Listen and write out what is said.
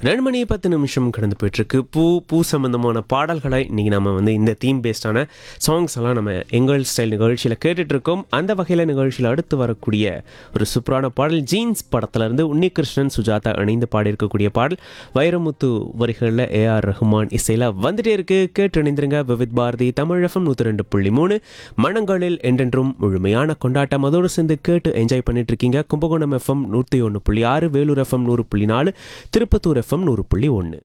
ரெண்டு மணி பத்து நிமிஷம் கடந்து போயிட்டுருக்கு பூ பூ சம்பந்தமான பாடல்களை இன்றைக்கி நம்ம வந்து இந்த தீம் பேஸ்டான சாங்ஸ் எல்லாம் நம்ம எங்கள் ஸ்டைல் நிகழ்ச்சியில் கேட்டுட்டு இருக்கோம் அந்த வகையில் நிகழ்ச்சியில் அடுத்து வரக்கூடிய ஒரு சூப்பரான பாடல் ஜீன்ஸ் படத்துல இருந்து உன்னிகிருஷ்ணன் சுஜாதா இணைந்து பாடியிருக்கக்கூடிய பாடல் வைரமுத்து வரிகளில் ஏஆர் ரஹ்மான் இசையில் வந்துட்டே இருக்கு கேட்டு இணைந்திருங்க விவித் பாரதி தமிழ் எஃப்எம் நூற்றி ரெண்டு புள்ளி மூணு மனங்களில் என்றென்றும் முழுமையான கொண்டாட்டம் அதோடு சேர்ந்து கேட்டு என்ஜாய் பண்ணிட்டு இருக்கீங்க கும்பகோணம் எஃப்எம் நூற்றி ஒன்று புள்ளி ஆறு வேலூர் எஃப்எம் நூறு புள்ளி நாலு திருப்பத்தூர் எஃப்எம் நூறு புள்ளி ஒன்று